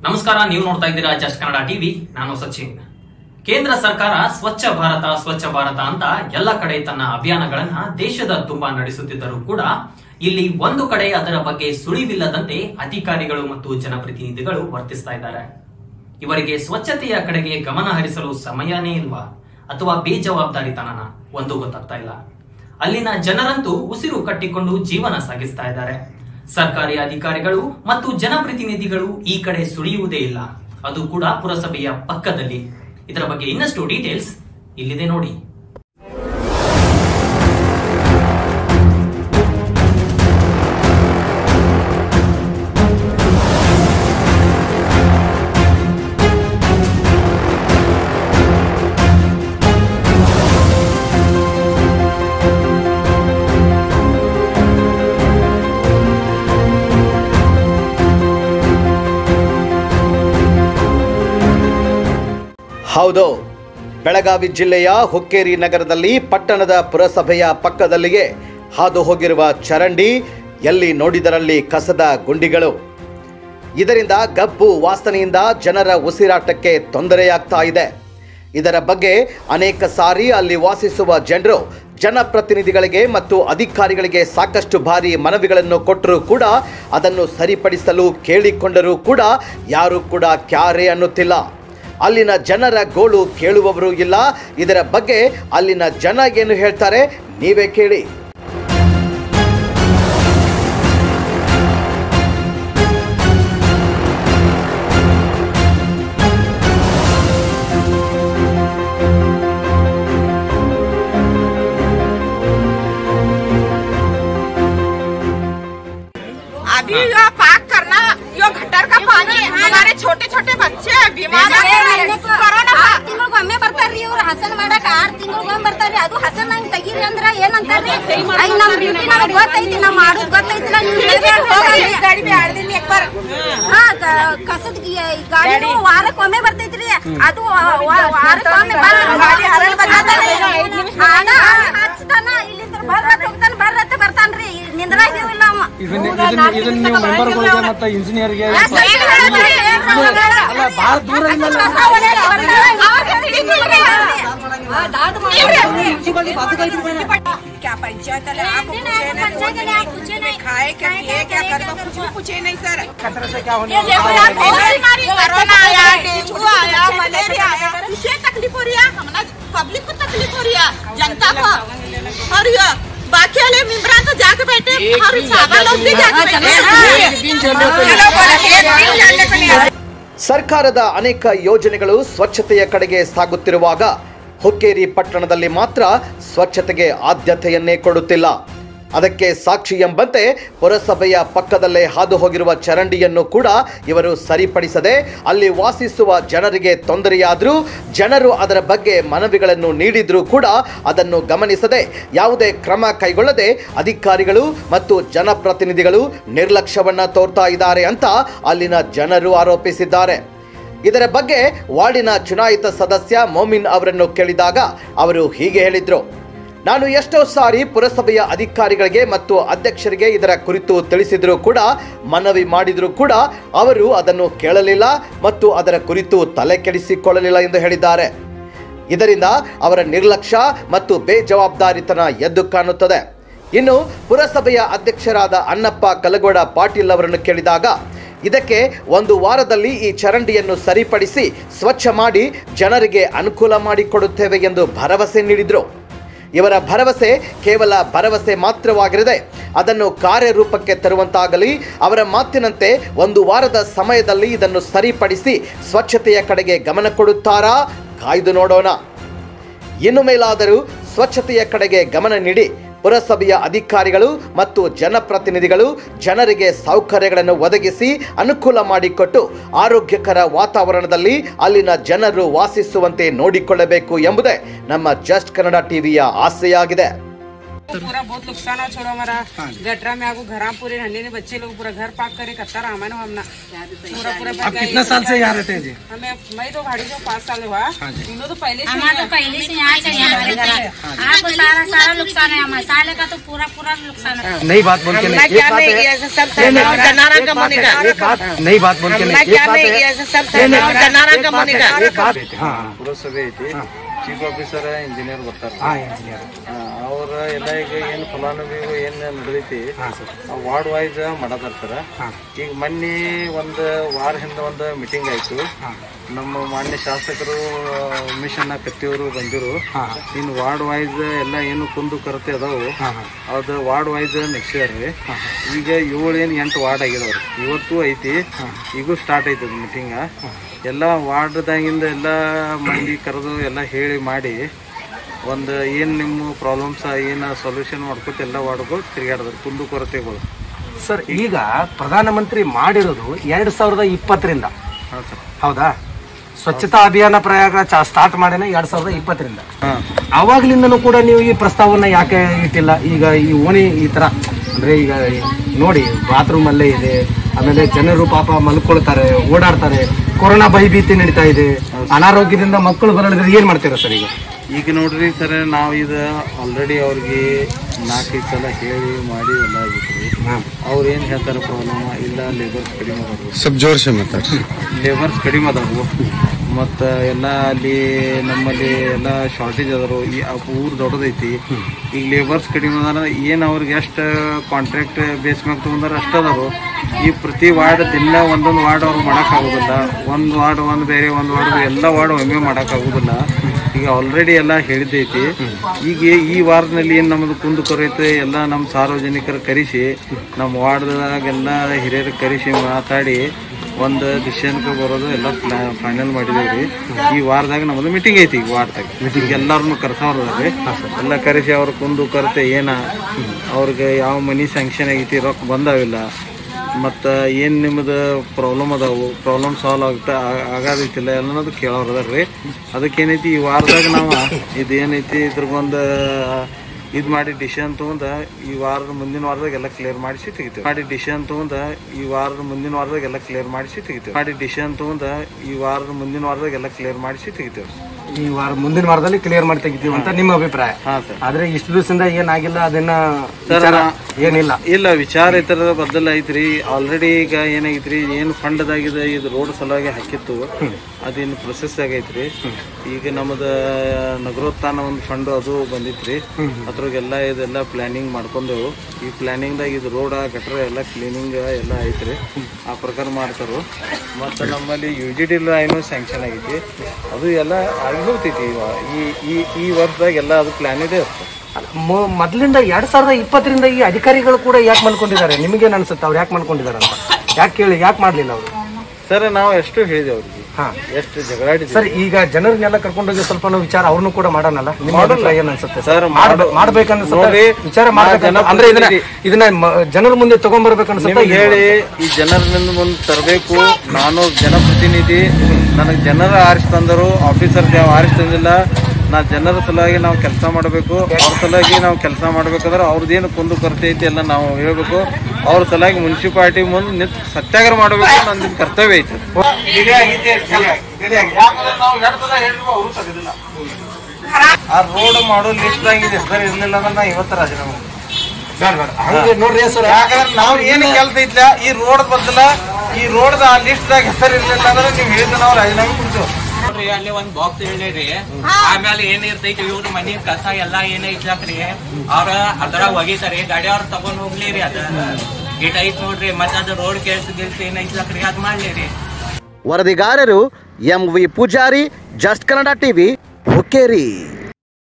ನಮಸ್ಕಾರ ನೀವು ನೋಡ್ತಾ ಇದ್ದೀರಾ ಜಸ್ಟ್ ಕನ್ನಡ ಟಿವಿ ನಾನು ಸಚಿನ್ ಕೇಂದ್ರ ಸರ್ಕಾರ ಸ್ವಚ್ಛ ಭಾರತ ಸ್ವಚ್ಛ ಭಾರತ ಅಂತ ಎಲ್ಲ ಕಡೆ ತನ್ನ ಅಭಿಯಾನಗಳನ್ನ ದೇಶದ ತುಂಬಾ ನಡೆಸುತ್ತಿದ್ದರೂ ಕೂಡ ಇಲ್ಲಿ ಒಂದು ಕಡೆ ಅದರ ಬಗ್ಗೆ ಸುಳಿವಿಲ್ಲದಂತೆ ಅಧಿಕಾರಿಗಳು ಮತ್ತು ಜನಪ್ರತಿನಿಧಿಗಳು ವರ್ತಿಸ್ತಾ ಇದ್ದಾರೆ ಇವರಿಗೆ ಸ್ವಚ್ಛತೆಯ ಕಡೆಗೆ ಗಮನ ಹರಿಸಲು ಸಮಯನೇ ಇಲ್ವಾ ಅಥವಾ ಬೇಜವಾಬ್ದಾರಿತನನ ಒಂದು ಗೊತ್ತಾಗ್ತಾ ಇಲ್ಲ ಅಲ್ಲಿನ ಜನರಂತೂ ಉಸಿರು ಕಟ್ಟಿಕೊಂಡು ಜೀವನ ಸಾಗಿಸ್ತಾ ಇದ್ದಾರೆ ಸರ್ಕಾರಿ ಅಧಿಕಾರಿಗಳು ಮತ್ತು ಜನಪ್ರತಿನಿಧಿಗಳು ಈ ಕಡೆ ಸುಳಿಯುವುದೇ ಇಲ್ಲ ಅದು ಕೂಡ ಪುರಸಭೆಯ ಪಕ್ಕದಲ್ಲಿ ಇದರ ಬಗ್ಗೆ ಇನ್ನಷ್ಟು ಡೀಟೇಲ್ಸ್ ಇಲ್ಲಿದೆ ನೋಡಿ ಹೌದು ಬೆಳಗಾವಿ ಜಿಲ್ಲೆಯ ಹುಕ್ಕೇರಿ ನಗರದಲ್ಲಿ ಪಟ್ಟಣದ ಪುರಸಭೆಯ ಪಕ್ಕದಲ್ಲಿಯೇ ಹಾದು ಹೋಗಿರುವ ಚರಂಡಿ ಎಲ್ಲಿ ನೋಡಿದರಲ್ಲಿ ಕಸದ ಗುಂಡಿಗಳು ಇದರಿಂದ ಗಬ್ಬು ವಾಸನೆಯಿಂದ ಜನರ ಉಸಿರಾಟಕ್ಕೆ ತೊಂದರೆಯಾಗ್ತಾ ಇದೆ ಇದರ ಬಗ್ಗೆ ಅನೇಕ ಸಾರಿ ಅಲ್ಲಿ ವಾಸಿಸುವ ಜನರು ಜನಪ್ರತಿನಿಧಿಗಳಿಗೆ ಮತ್ತು ಅಧಿಕಾರಿಗಳಿಗೆ ಸಾಕಷ್ಟು ಬಾರಿ ಮನವಿಗಳನ್ನು ಕೊಟ್ಟರೂ ಕೂಡ ಅದನ್ನು ಸರಿಪಡಿಸಲು ಕೇಳಿಕೊಂಡರೂ ಕೂಡ ಯಾರೂ ಕೂಡ ಕ್ಯಾರೆ ಅನ್ನುತ್ತಿಲ್ಲ ಅಲ್ಲಿನ ಜನರ ಗೋಳು ಕೇಳುವವರು ಇಲ್ಲ ಇದರ ಬಗ್ಗೆ ಅಲ್ಲಿನ ಜನ ಏನು ಹೇಳ್ತಾರೆ ನೀವೇ ಕೇಳಿ अभी यो पाक करना यो गटर का पानी हमारे छोटे छोटे बच्चे बीमार ಕೊರೋನಾ ಆರ್ ತಿಂಗಳಿಗೊಮ್ಮೆ ಬರ್ತಾರ್ರಿ ಇವ್ರು ಹಸನ್ ಮಾಡಕ್ ಆರ್ ತಿಂಗಳಿಗೊಮ್ಮೆ ಬರ್ತಾರ್ರಿ ಅದು ಹಸನ್ ನಂಗ್ ತೆಗೀರಿ ಅಂದ್ರ ಏನಂತಾರ್ರಿ ಐ ನಮ್ ಡ್ಯೂಟಿ ನಮಗ್ ಗೊತ್ತೈತಿ ನಾವ್ ಮಾಡೋದ್ ಗೊತ್ತೈತಿಲ್ಲ ನೀವು गाड़ी में आड़ दिन एक बार ಹಾ ಕ- ಕಸದ್ ಗಿ- ಗಾಡಿ ವಾರಕ್ಕೊಮ್ಮೆ ಬರ್ತೈತ್ರಿ ಅದು ವಾ- ವಾ- ವಾರಕ್ಕೊಮ್ಮೆ ಗಾಡಿ ಹರಳ್ ಬಂದದ. ಹಣ ಹಚ್ತಾನ ಇಲ್ಲಿಂದ ಬರ್ರತ್ ಹೋಗ್ತಾನ ಬರ್ರತ್ ಬರ್ತಾನ್ರಿ ನಿಂದ್ರಾಗಿವಿಲ್ಲ ಅವ ಇದನ್ನ ಇದನ್ನ ಇದನ್ನ ನೀವು ಮೆಂಬರ್ಗಳಿಗೆ ಮತ್ತೆ ಇಂಜಿನಿಯರ್ಗೆ ಅಲ್ಲ ಬಹಳ ದೂರದಿಂದ क्या पंचायत है आपको पूछे नहीं पूछे नहीं खाए क्या पिए क्या कर कुछ भी पूछे नहीं सर खतरे से क्या होने ये देखो यार बहुत बीमारी कोरोना आया डेंगू आया मलेरिया आया किसे तकलीफ हो रही है हमारा पब्लिक को तकलीफ हो रही है जनता को और ये बाकी वाले मेम्बरान तो जाके बैठे और सादा लोग भी जाके बैठे चलो बोले एक दिन चलने को नहीं ಸರ್ಕಾರದ ಅನೇಕ ಯೋಜನೆಗಳು ಸ್ವಚ್ಛತೆಯ ಕಡೆಗೆ ಸಾಗುತ್ತಿರುವಾಗ ಹುಕ್ಕೇರಿ ಪಟ್ಟಣದಲ್ಲಿ ಮಾತ್ರ ಸ್ವಚ್ಛತೆಗೆ ಆದ್ಯತೆಯನ್ನೇ ಕೊಡುತ್ತಿಲ್ಲ ಅದಕ್ಕೆ ಸಾಕ್ಷಿ ಎಂಬಂತೆ ಪುರಸಭೆಯ ಪಕ್ಕದಲ್ಲೇ ಹಾದು ಹೋಗಿರುವ ಚರಂಡಿಯನ್ನು ಕೂಡ ಇವರು ಸರಿಪಡಿಸದೆ ಅಲ್ಲಿ ವಾಸಿಸುವ ಜನರಿಗೆ ತೊಂದರೆಯಾದರೂ ಜನರು ಅದರ ಬಗ್ಗೆ ಮನವಿಗಳನ್ನು ನೀಡಿದ್ರೂ ಕೂಡ ಅದನ್ನು ಗಮನಿಸದೆ ಯಾವುದೇ ಕ್ರಮ ಕೈಗೊಳ್ಳದೆ ಅಧಿಕಾರಿಗಳು ಮತ್ತು ಜನಪ್ರತಿನಿಧಿಗಳು ನಿರ್ಲಕ್ಷ್ಯವನ್ನ ತೋರ್ತಾ ಇದ್ದಾರೆ ಅಂತ ಅಲ್ಲಿನ ಜನರು ಆರೋಪಿಸಿದ್ದಾರೆ ಇದರ ಬಗ್ಗೆ ವಾರ್ಡಿನ ಚುನಾಯಿತ ಸದಸ್ಯ ಮೋಮಿನ್ ಅವರನ್ನು ಕೇಳಿದಾಗ ಅವರು ಹೀಗೆ ಹೇಳಿದ್ರು ನಾನು ಎಷ್ಟೋ ಸಾರಿ ಪುರಸಭೆಯ ಅಧಿಕಾರಿಗಳಿಗೆ ಮತ್ತು ಅಧ್ಯಕ್ಷರಿಗೆ ಇದರ ಕುರಿತು ತಿಳಿಸಿದರೂ ಕೂಡ ಮನವಿ ಮಾಡಿದರೂ ಕೂಡ ಅವರು ಅದನ್ನು ಕೇಳಲಿಲ್ಲ ಮತ್ತು ಅದರ ಕುರಿತು ತಲೆ ಕೆಡಿಸಿಕೊಳ್ಳಲಿಲ್ಲ ಎಂದು ಹೇಳಿದ್ದಾರೆ ಇದರಿಂದ ಅವರ ನಿರ್ಲಕ್ಷ್ಯ ಮತ್ತು ಬೇಜವಾಬ್ದಾರಿತನ ಎದ್ದು ಕಾಣುತ್ತದೆ ಇನ್ನು ಪುರಸಭೆಯ ಅಧ್ಯಕ್ಷರಾದ ಅನ್ನಪ್ಪ ಕಲಗೋಡ ಪಾಟೀಲ್ ಅವರನ್ನು ಕೇಳಿದಾಗ ಇದಕ್ಕೆ ಒಂದು ವಾರದಲ್ಲಿ ಈ ಚರಂಡಿಯನ್ನು ಸರಿಪಡಿಸಿ ಸ್ವಚ್ಛ ಮಾಡಿ ಜನರಿಗೆ ಅನುಕೂಲ ಮಾಡಿಕೊಡುತ್ತೇವೆ ಎಂದು ಭರವಸೆ ನೀಡಿದರು ಇವರ ಭರವಸೆ ಕೇವಲ ಭರವಸೆ ಮಾತ್ರವಾಗಿರದೆ ಅದನ್ನು ಕಾರ್ಯರೂಪಕ್ಕೆ ತರುವಂತಾಗಲಿ ಅವರ ಮಾತಿನಂತೆ ಒಂದು ವಾರದ ಸಮಯದಲ್ಲಿ ಇದನ್ನು ಸರಿಪಡಿಸಿ ಸ್ವಚ್ಛತೆಯ ಕಡೆಗೆ ಗಮನ ಕೊಡುತ್ತಾರಾ ಕಾಯ್ದು ನೋಡೋಣ ಇನ್ನು ಮೇಲಾದರೂ ಸ್ವಚ್ಛತೆಯ ಕಡೆಗೆ ಗಮನ ನೀಡಿ ಪುರಸಭೆಯ ಅಧಿಕಾರಿಗಳು ಮತ್ತು ಜನಪ್ರತಿನಿಧಿಗಳು ಜನರಿಗೆ ಸೌಕರ್ಯಗಳನ್ನು ಒದಗಿಸಿ ಅನುಕೂಲ ಮಾಡಿಕೊಟ್ಟು ಆರೋಗ್ಯಕರ ವಾತಾವರಣದಲ್ಲಿ ಅಲ್ಲಿನ ಜನರು ವಾಸಿಸುವಂತೆ ನೋಡಿಕೊಳ್ಳಬೇಕು ಎಂಬುದೇ ನಮ್ಮ ಜಸ್ಟ್ ಕನ್ನಡ ಟಿವಿಯ ಆಸೆಯಾಗಿದೆ पूरा बहुत नुकसान हो छोड़ो हमारा गटरा में आगो घरा पूरे रहने ने बच्चे लोग पूरा घर पाक करे कत्ता रहा हमें हमना पूरा पूरा आप कितना साल से यहाँ रहते हैं जी हमें मैं तो गाड़ी जो पाँच साल हुआ तीनों तो पहले से हमारा तो पहले से यहाँ से यहाँ हमारे घर आपको सारा सारा नुकसान है हमारा साले का तो पूरा पूरा नुकसान है नई बात बोल के नहीं एक बात है नहीं, नहीं, जनारा का बनेगा एक बात नई बात बोल के नहीं एक बात है सब नहीं, नहीं, जनारा का बनेगा एक बात हाँ ಪುರಸಭೆ ಐತಿ ಚೀಫ್ ಆಫೀಸರ್ ಇಂಜಿನಿಯರ್ ಬರ್ತಾರೆ हाँ इंजीनियर ಅವ್ರ ಎಲ್ಲ ಈಗ ಏನು ಫಲಾನುಭವಿಗಳು ಏನು ನಡೆದೈತಿ ವಾರ್ಡ್ ವೈಸ್ ಮಾಡಕತ್ತಾರ ಈಗ ಮೊನ್ನೆ ಒಂದು ವಾರ ಹಿಂದೆ ಒಂದು ಮೀಟಿಂಗ್ ಆಯ್ತು ನಮ್ಮ ಮಾನ್ಯ ಶಾಸಕರು ಮಿಷನ್ ಕತ್ತಿಯವರು ಬಂದಿರು ಇನ್ನು ವಾರ್ಡ್ ವೈಸ್ ಎಲ್ಲ ಏನು ಕುಂದು ಕೊರತೆ ಅದಾವು ಅದು ವಾರ್ಡ್ ವೈಸ್ ನೆಕ್ಸ್ಟ್ ರೀ ಈಗ ಏಳು ಏನು ಎಂಟು ವಾರ್ಡ್ ಆಗಿದಾವ್ರಿ ಇವತ್ತು ಐತಿ ಈಗೂ ಸ್ಟಾರ್ಟ್ ಐತಿ ಮೀಟಿಂಗ ಎಲ್ಲ ವಾರ್ಡ್ದಾಗಿಂದ ಎಲ್ಲ ಮಂದಿ ಕರೆದು ಎಲ್ಲ ಹೇಳಿ ಮಾಡಿ ಒಂದು ಏನು ನಿಮ್ಮ ಪ್ರಾಬ್ಲಮ್ಸ್ ಏನು ಸೊಲ್ಯೂಷನ್ ಮಾಡ್ಕೊತ ಎಲ್ಲ ವಾರ್ಡ್ಗಳು ತಿರುಗಾಡಿದ್ರು ಕುಂದು ಕೊರತೆಗಳು ಸರ್ ಈಗ ಪ್ರಧಾನಮಂತ್ರಿ ಮಾಡಿರೋದು ಎರಡ್ ಸಾವಿರದ ಇಪ್ಪತ್ತರಿಂದ ಹಾಂ ಸರ್ ಹೌದಾ ಸ್ವಚ್ಛತಾ ಅಭಿಯಾನ ಪ್ರಯೋಗ ಸ್ಟಾರ್ಟ್ ಮಾಡಿನ ಎರಡ್ ಸಾವಿರದ ಇಪ್ಪತ್ತರಿಂದ ಹಾಂ ಅವಾಗ್ಲಿಂದನೂ ಕೂಡ ನೀವು ಈ ಪ್ರಸ್ತಾವನ ಯಾಕೆ ಇಟ್ಟಿಲ್ಲ ಈಗ ಈ ಓಣಿ ಈ ತರ ಅಂದ್ರೆ ಈಗ ನೋಡಿ ಬಾತ್ರೂಮ್ ಅಲ್ಲೇ ಇದೆ ಆಮೇಲೆ ಜನರು ಪಾಪ ಮಲ್ಕೊಳ್ತಾರೆ ಓಡಾಡ್ತಾರೆ ಕೊರೋನಾ ಭಯಭೀತಿ ನಡೀತಾ ಇದೆ ಅನಾರೋಗ್ಯದಿಂದ ಮಕ್ಕಳು ಬರಲಿದ್ರೆ ಏನ್ ಮಾಡ್ತೀರಾ ಸರ್ ಈಗ ಈಗ ನೋಡ್ರಿ ಸರ್ ನಾವು ಇದು ಆಲ್ರೆಡಿ ಅವ್ರಿಗೆ ನಾಲ್ಕೈದು ಸಲ ಹೇಳಿ ಮಾಡಿ ಎಲ್ಲ ಆಗಿತ್ತು ಅವ್ರು ಏನು ಹೇಳ್ತಾರೆ ಪ್ರಾಬ್ಲಮ್ ಇಲ್ಲ ಲೇಬರ್ಸ್ ಕಡಿಮೆ ಅದಾವು ಸ್ವಲ್ಪ ಜೋರ್ से ಮಾತಾಡ್ರಿ ಲೇಬರ್ಸ್ ಕಡಿಮೆ ಅದಾವು ಮತ್ತು ಎಲ್ಲ ಅಲ್ಲಿ ನಮ್ಮಲ್ಲಿ ಎಲ್ಲ ಶಾರ್ಟೇಜ್ ಅದಾರು ಈ ಆ ಊರು ದೊಡ್ಡದೈತಿ ಈಗ ಲೇಬರ್ಸ್ ಕಡಿಮೆ ಅದಾರ ಏನು ಅವ್ರಿಗೆ ಎಷ್ಟು ಕಾಂಟ್ರಾಕ್ಟ್ ಬೇಸ್ ಮ್ಯಾಗ ತೊಗೊಂಡಾರ ಅಷ್ಟು ಅದಾರು ಈ ಪ್ರತಿ ವಾರ್ಡ್ ದಿನ ಒಂದೊಂದು ವಾರ್ಡ್ ಅವ್ರು ಮಾಡೋಕ್ಕಾಗೋದಿಲ್ಲ ಒಂದು ವಾರ್ಡ್ ಒಂದು ಬೇರೆ ಒಂದು ವಾರ್ಡ್ ಎಲ್ಲ ವಾರ್ಡ್ ಒಮ್ಮೆ ಮಾಡೋಕ್ಕಾಗೋದಿಲ್ಲ ಈಗ ಆಲ್ರೆಡಿ ಎಲ್ಲ ಹೇಳಿದ್ದೈತಿ ಈಗ ಈ ವಾರದಲ್ಲಿ ಏನು ನಮ್ಮದು ಕುಂದು ಕೊರೈತೆ ಎಲ್ಲ ನಮ್ಮ ಸಾರ್ವಜನಿಕರು ಕರೆಸಿ ನಮ್ಮ ವಾರ್ಡ್ದಾಗೆಲ್ಲ ಹಿರಿಯರು ಕರೆಸಿ ಮಾತಾಡಿ ಒಂದು ಡಿಸಿಷನ್ಗೆ ಬರೋದು ಎಲ್ಲ ಫೈನಲ್ ಮಾಡಿದೇವ್ರಿ ಈ ವಾರದಾಗ ನಮ್ಮದು ಮೀಟಿಂಗ್ ಐತಿ ಈಗ ವಾರದಾಗ ಮೀಟಿಂಗ್ ಎಲ್ಲಾರನ್ನು ಕರ್ಸವ್ರಿ ಎಲ್ಲ ಕರೆಸಿ ಅವ್ರ ಕುಂದು ಕೊರತೆ ಏನ ಅವ್ರಿಗೆ ಯಾವ ಮನಿ ಸ್ಯಾಂಕ್ಷನ್ ಆಗೈತಿ ರೊಕ್ಕ ಬಂದಾವಿಲ್ಲ ಮತ್ತು ಏನು ನಿಮ್ಮದು ಪ್ರಾಬ್ಲಮ್ ಅದಾವು ಪ್ರಾಬ್ಲಮ್ ಸಾಲ್ವ್ ಆಗ್ತಾ ಆಗೋದೈತಿಲ್ಲ ಅನ್ನೋದು ಕೇಳೋರು ಅದಾರ ರೀ ಅದಕ್ಕೇನೈತಿ ಈ ವಾರದಾಗ ನಾವು ಇದೇನೈತಿ ಇದ್ರಗೊಂದು ಇದು ಮಾಡಿ ಡಿಸಿಷನ್ ತೊಗೊಂಡ ಈ ವಾರದ ಮುಂದಿನ ವಾರದಾಗ ಎಲ್ಲ ಕ್ಲಿಯರ್ ಮಾಡಿಸಿ ತೆಗಿತೇವೆ ಮಾಡಿ ಡಿಸಿಷನ್ ತೊಗೊಂಡ ಈ ವಾರದ ಮುಂದಿನ ವಾರದಾಗ ಎಲ್ಲ ಕ್ಲಿಯರ್ ಮಾಡಿಸಿ ತೆಗಿತೇವೆ ಮಾಡಿ ಡಿಸಿಷನ್ ತೊಗೊಂಡ ಈ ವಾರದ ಮುಂದಿನ ವಾರದಾಗ ಎಲ್ಲ ಕ್ಲಿಯರ್ ಮಾಡಿಸಿ ತೆಗಿತೇವೆ ಈ ವಾರ ಮುಂದಿನ ವಾರದಲ್ಲಿ ಕ್ಲಿಯರ್ ಮಾಡಿ ತೆಗಿತೀವಿ ಅಂತ ನಿಮ್ಮ ಅಭಿಪ್ರಾಯ ಹಾಂ ಸರ್ ಆದ್ರೆ ಇಷ್ಟು ದಿವಸದಿಂದ ಏನಾಗಿಲ್ಲ ಅದನ್ನ ವಿಚಾರ ಏನಿಲ್ಲ ಇಲ್ಲ ವಿಚಾರ ಇತರ ಬದಲ ಐತ್ರಿ ಆಲ್ರೆಡಿ ಈಗ ಏನಾಗೈತ್ರಿ ಏನು ಫಂಡ್ದಾಗಿದೆ ಇದು ರೋಡ್ ಸಲುವಾಗಿ ಹಾಕಿತ್ತು ಅದೇನು ಪ್ರೊಸೆಸ್ ಆಗೈತ್ರಿ ಈಗ ನಮ್ಮದ ನಗರೋತ್ಥಾನ ಒಂದು ಫಂಡ್ ಅದು ಬಂದಿತ್ರಿ ಅದ್ರಾಗೆಲ್ಲ ಇದೆಲ್ಲ ಪ್ಲಾನಿಂಗ್ ಮಾಡ್ಕೊಂಡು ಈ ಪ್ಲಾನಿಂಗ್ದಾಗ ಇದು ರೋಡ ಗಟ್ರ ಎಲ್ಲ ಕ್ಲೀನಿಂಗ್ ಎಲ್ಲ ಐತ್ರಿ ಆ ಪ್ರಕಾರ ಮಾಡ್ತಾರು ಮತ್ತು ನಮ್ಮಲ್ಲಿ ಯು ಜಿ ಡಿ ಏನೋ ಸ್ಯಾಂಕ್ಷನ್ ಆಗೈತಿ ಅದು ಎಲ್ಲ ಆಗಿ ಹೋಗ್ತೈತಿ ಇವ- ಈ ಈ ಈ ವರ್ಷದಾಗ ಎಲ್ಲ ಅದು ಪ್ಲಾನ್ ಇದೆ ಇರ್ತದೆ ಮೊ- ಮೊದ್ಲಿಂದ ಎರಡ್ ಸಾವಿರದ ಇಪ್ಪತ್ತರಿಂದ ಈ ಅಧಿಕಾರಿಗಳು ಕೂಡ ಯಾಕೆ ಮಾಡ್ಕೊಂಡಿದ್ದಾರೆ ನಿಮಗೇನ್ ಅನ್ಸುತ್ತೆ ಅವ್ರು ಯಾಕೆ ಮಾಡ್ಕೊಂಡಿದ್ದಾರೆ ಅಂತ ಯಾಕೆ ಕೇಳಿ ಯಾಕೆ ಮಾಡ್ಲಿಲ್ಲ ಅವರು ಸರ್ ನಾವು ಎಷ್ಟು ಹೇಳಿದೆ ಅವ್ರಿಗೆ ಹಾ ಎಷ್ಟು ಜಗಳಾಡಿದ್ವಿ ಸರ್ ಈಗ ಜನರನ್ನೆಲ್ಲ ಕರ್ಕೊಂಡೋಗಿ ಸ್ವಲ್ಪ ನಾವು ವಿಚಾರ ಅವ್ರನ್ನೂ ಕೂಡ ಮಾಡೋಣಲ್ಲ ನಿಮ್ಮ ಅಭಿಪ್ರಾಯ ಏನ್ ಅನ್ಸುತ್ತೆ ಸರ್, ಮಾಡ್ಬೇ- ಮಾಡು- ಮಾಡ್ಬೇಕನ್ಸುತ್ತೆ ನೋಡಿ, ವಿಚಾರ ನಾ ಮಾಡ್ಬೇಕಂತ ಜನ ಅಂದ್ರೆ ಇದನ್ನ ಪ್ರತಿನಿಧಿ. ಇದನ್ನ ಮ- ಜನರ ಮುಂದೆ ತಗೊಂಡ್ಬರ್ಬೇಕನ್ಸುತ್ತೆ ನಿಮ್ಗೆ ಹೇಳಿ ಈ ಜನರನ್ನ ಮುಂದೆ ತರಬೇಕು ನಾನು ಜನಪ್ರತಿನಿಧಿ ನನಗೆ ಜನರ ಆರಿಸಿ ತಂದರು ಆಫೀಸರ್ ಯಾವ ಆರಿಸಿ ತಂದಿಲ್ಲ ನಾ ಜನರ ಸಲುವಾಗಿ ನಾವು ಕೆಲಸ ಮಾಡಬೇಕು ಅವ್ರ ಸಲುವಾಗಿ ನಾವು ಕೆಲಸ ಮಾಡ್ಬೇಕಾದ್ರೆ ಅವ್ರದ್ದೇನು ಕುಂದು ಕೊರತೆ ಐತಿ ಎಲ್ಲ ನಾವು ಹೇಳ್ಬೇಕು ಅವ್ರ ಸಲುವಾಗಿ ಮುನ್ಸಿಪಾಲಿಟಿ ಮುಂದೆ ನಿಂತು ಸತ್ಯಾಗ್ರಹ ಮಾಡಬೇಕು ನಂದು ಕರ್ತವ್ಯ ಐತಿ ಆ ರೋಡ್ ಮಾಡೋ ಲಿಸ್ಟ್ ಆಗಿದೆ ಸರ್ ಇರ್ಲಿಲ್ಲ ಅಂದ್ರೆ ನಾ ಇವತ್ತು ರಾಜೀನಾಮೆ ಹಂಗೆ ನೋಡ್ರಿ ಸರ್ ಯಾಕಂದ್ರೆ ನಾವು ಏನು ಕೆಲಸ ಐತ್ಲ ಈ ರೋಡ್ ಬದಲ ಈ ರೋಡ್ ಆ ಲಿಸ್ಟ್ ದಾಗ ಹೆಸರು ಇರ್ಲಿಲ್ಲ ಅಂದ್ರೆ ನೀವು ಹೇಳಿದ ನಾವು ರಾಜೀನಾಮೆ ಕೊಡ್ತೇವೆ ನೋಡ್ರಿ ಅಲ್ಲಿ ಒಂದ್ ಬಾಕ್ಸ್ ಹೇಳಿರಿ ಆಮೇಲೆ ಏನ್ ಇರ್ತೈತಿ ಇವ್ರ ಮನಿ ಕಸ ಎಲ್ಲಾ ಏನ್ ಐತ್ಲಕ್ರಿ ಅವ್ರ ಅದರ ಒಗಿತಾರಿ ಗಾಡಿ ಅವ್ರ ತಗೊಂಡ್ ಹೋಗ್ಲಿರಿ ಅದ ಗಿಡ ಐತ್ ನೋಡ್ರಿ ಮತ್ತ ಅದ ರೋಡ್ ಕೆಲ್ಸ ಗಿಲ್ಸ ಏನ್ ಐತ್ಲಕ್ರಿ ಅದ್ ಮಾಡ್ಲಿರಿ ವರದಿಗಾರರು M V Poojari just Kannada TV Hukkeri